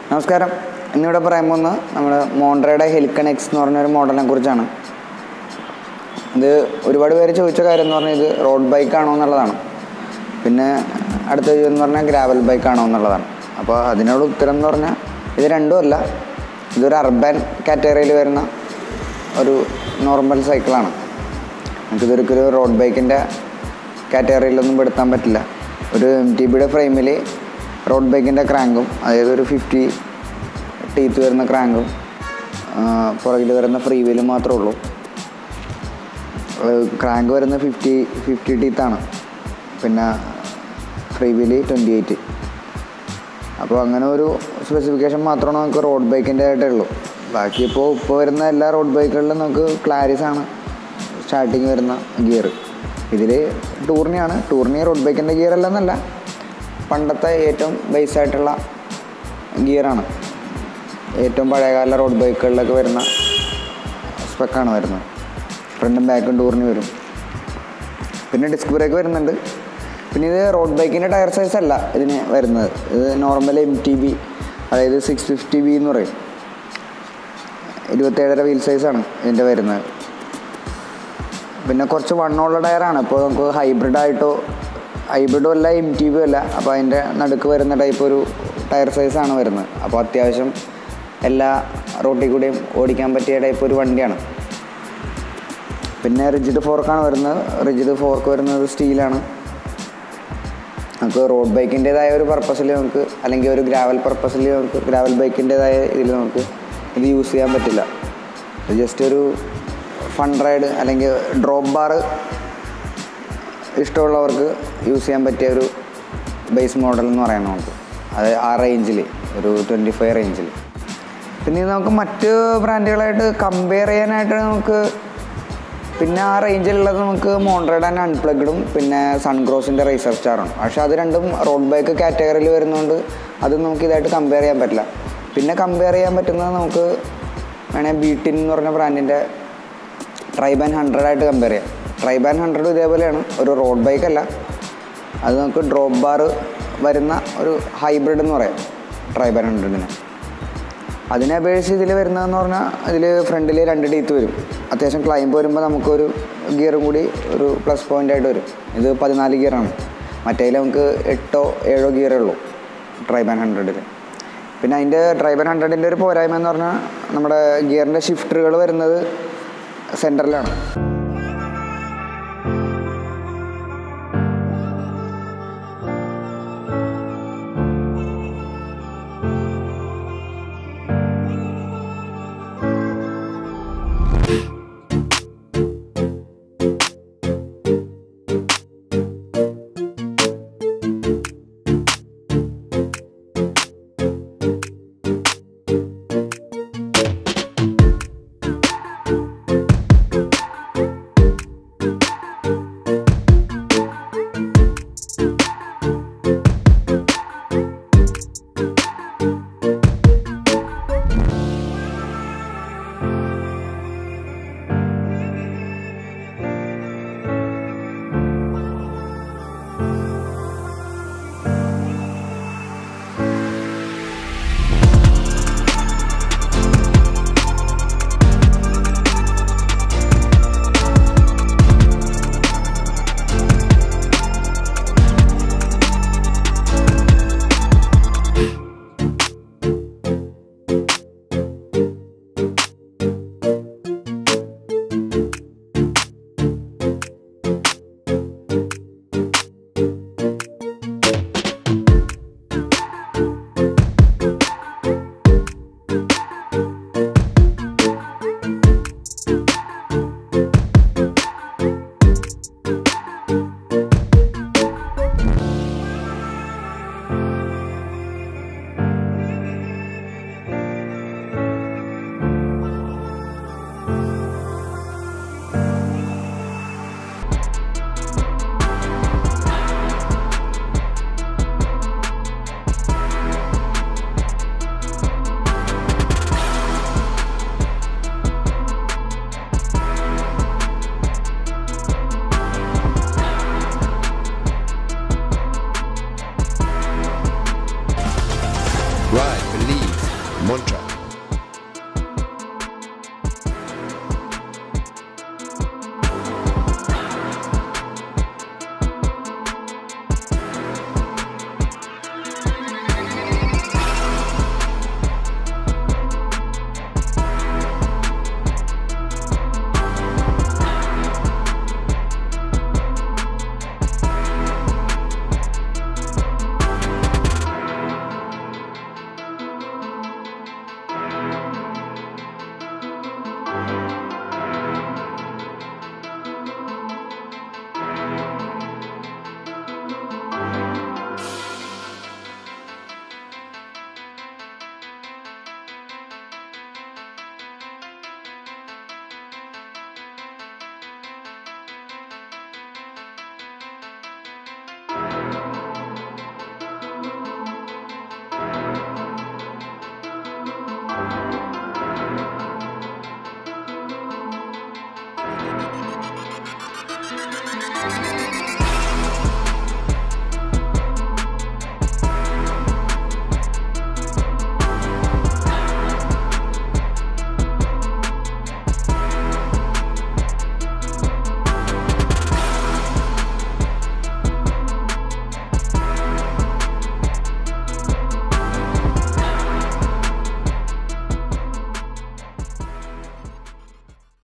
നമസ്കാരം ഇന്നിവിടെ പറയാൻ പോകുന്നത് നമ്മൾ മോണ്ട്രയുടെ ഹെലിക്കൺ എക്സ് എന്ന് പറഞ്ഞ ഒരു മോഡലിനെ കുറിച്ചാണ് ഇത് ഒരുപാട് പേര് ചോദിച്ച കാര്യം എന്ന് പറഞ്ഞാൽ ഇത് റോഡ് ബൈക്ക് ആണോ എന്നുള്ളതാണ് പിന്നെ അടുത്ത ചോദ്യം എന്ന് പറഞ്ഞാൽ ഗ്രാവൽ ബൈക്ക് ആണോ എന്നുള്ളതാണ് അപ്പോൾ അതിനുള്ള ഉത്തരം എന്ന് പറഞ്ഞാൽ ഇത് രണ്ടും അല്ല ഇതൊരു അർബൻ കാറ്റഗറിയിൽ വരുന്ന ഒരു നോർമൽ സൈക്കിളാണ് നമുക്കിതൊരിക്കലും ഒരു റോഡ് ബൈക്കിൻ്റെ കാറ്റഗറിയിലൊന്നും പെടുത്താൻ പറ്റില്ല ഒരു എം ടി ബിയുടെ ഫ്രെയിമിൽ റോഡ് ബൈക്കിൻ്റെ ക്രാങ്കും അതായത് ഒരു ഫിഫ്റ്റി ടീത്ത് വരുന്ന ക്രാങ്കും പുറകിൽ വരുന്ന ഫ്രീ വീലും മാത്രമേ ഉള്ളൂ ക്രാങ്ക് വരുന്ന ഫിഫ്റ്റി ഫിഫ്റ്റി ടീത്താണ് പിന്നെ ഫ്രീ വീല് ട്വൻറ്റി എയ്റ്റ് അപ്പോൾ അങ്ങനെ ഒരു സ്പെസിഫിക്കേഷൻ മാത്രമാണ് നമുക്ക് റോഡ് ബൈക്കിൻ്റെ ആയിട്ടേ ഉള്ളൂ ബാക്കി ഇപ്പോൾ ഇപ്പോൾ വരുന്ന എല്ലാ റോഡ് ബൈക്കുകളിലും നമുക്ക് ക്ലാരിസ് ആണ് സ്റ്റാർട്ടിങ് വരുന്ന ഗിയർ ഇതിൽ ടൂർണിയാണ് ടൂർണി റോഡ് ബൈക്കിൻ്റെ ഗിയർ അല്ലെന്നല്ല പണ്ടത്തെ ഏറ്റവും ബേസ് ആയിട്ടുള്ള ഗിയറാണ് ഏറ്റവും പഴയകാല റോഡ് ബൈക്കുകളിലൊക്കെ വരുന്ന സ്പെക്കാണ് വരുന്നത് ഫ്രണ്ടും ബാക്കും ടൂറിന് വരും പിന്നെ ഡിസ്ക് ബ്രേക്ക് വരുന്നുണ്ട് പിന്നെ ഇത് റോഡ് ബൈക്കിൻ്റെ ടയർ സൈസ് അല്ല ഇതിന് വരുന്നത് ഇത് നോർമൽ എം ടി ബി അതായത് സിക്സ് ഫിഫ്റ്റി ബി എന്ന് പറയും ഇരുപത്തേഴര വീൽ സൈസാണ് ഇതിൻ്റെ വരുന്നത് പിന്നെ കുറച്ച് വണ്ണമുള്ള ടയറാണ് ഇപ്പോൾ നമുക്ക് ഹൈബ്രിഡ് ആയിട്ടോ ഹൈബ്രിഡും അല്ല എം ടി ബിയും അല്ല അപ്പോൾ അതിൻ്റെ നടുക്ക് വരുന്ന ടൈപ്പ് ഒരു ടയർ സൈസാണ് വരുന്നത് അപ്പോൾ അത്യാവശ്യം എല്ലാ റോട്ടിൽ കൂടെയും ഓടിക്കാൻ പറ്റിയ ടൈപ്പ് ഒരു വണ്ടിയാണ് പിന്നെ റിജിഡ് ഫോർക്കാണ് വരുന്നത് റിജിഡ് ഫോർക്ക് വരുന്നത് സ്റ്റീലാണ് നമുക്ക് റോഡ് ബൈക്കിൻ്റെതായ ഒരു പർപ്പസിൽ നമുക്ക് അല്ലെങ്കിൽ ഒരു ഗ്രാവൽ പർപ്പസിൽ നമുക്ക് ഗ്രാവൽ ബൈക്കിൻ്റെതായ ഇതിൽ നമുക്ക് ഇത് യൂസ് ചെയ്യാൻ പറ്റില്ല ഇത് ജസ്റ്റ് ഒരു ഫൺ റൈഡ് അല്ലെങ്കിൽ ഡ്രോപ്പ് ബാർ ഇഷ്ടമുള്ളവർക്ക് യൂസ് ചെയ്യാൻ പറ്റിയ ഒരു ബേസ് മോഡൽ എന്ന് പറയാം നമുക്ക് അത് ആ റേഞ്ചിൽ ഒരു ട്വൻറ്റി ഫൈവ് റേഞ്ചിൽ പിന്നെ ഇത് നമുക്ക് മറ്റ് ബ്രാൻഡുകളായിട്ട് കമ്പയർ ചെയ്യാനായിട്ട് നമുക്ക് പിന്നെ ആ റേഞ്ചിലുള്ളത് നമുക്ക് മോൺട്രേഡ് ആൻഡ് അൺപ്ലഗ്ഡും പിന്നെ സൺക്രോസിൻ്റെ റേസർ സ്റ്റാറാണ് പക്ഷേ അത് രണ്ടും റോഡ് ബൈക്ക് കാറ്റഗറിയിൽ വരുന്നതുകൊണ്ട് അത് നമുക്ക് ഇതായിട്ട് കമ്പയർ ചെയ്യാൻ പറ്റില്ല പിന്നെ കമ്പയർ ചെയ്യാൻ പറ്റുന്നത് നമുക്ക് വേണേൽ ബീട്ടിൻ എന്ന് പറഞ്ഞ ബ്രാൻഡിൻ്റെ ട്രൈബാൻ ഹൺഡ്രഡ് ആയിട്ട് കമ്പയർ ചെയ്യാം ട്രൈബാൻ ഹൺഡ്രഡ് ഇതേപോലെയാണ് ഒരു റോഡ് ബൈക്ക് അല്ല അത് നമുക്ക് ഡ്രോപ്പ് ബാർ വരുന്ന ഒരു ഹൈബ്രിഡ് എന്ന് പറയാം ട്രൈബാൻ ഹൺഡ്രഡിന് അതിനെ അപേക്ഷിച്ച് ഇതിൽ വരുന്നതെന്ന് പറഞ്ഞാൽ ഇതിൽ ഫ്രണ്ടിൽ രണ്ട് ടീത്ത് വരും അത്യാവശ്യം ക്ലൈംബ് വരുമ്പോൾ നമുക്കൊരു ഗിയറും കൂടി ഒരു പ്ലസ് പോയിൻ്റ് ആയിട്ട് വരും ഇത് പതിനാല് ഗിയറാണ് മറ്റേതിൽ നമുക്ക് എട്ടോ ഏഴോ ഗിയറേ ഉള്ളൂ ട്രൈബാൻ ഹൺഡ്രഡിൽ പിന്നെ അതിൻ്റെ ട്രൈബൻ ഹൺഡ്രഡിൻ്റെ ഒരു പോരായ്മ എന്ന് പറഞ്ഞാൽ നമ്മുടെ ഗിയറിൻ്റെ ഷിഫ്റ്ററുകൾ വരുന്നത് സെൻറ്ററിലാണ് Ride, believe. Montra.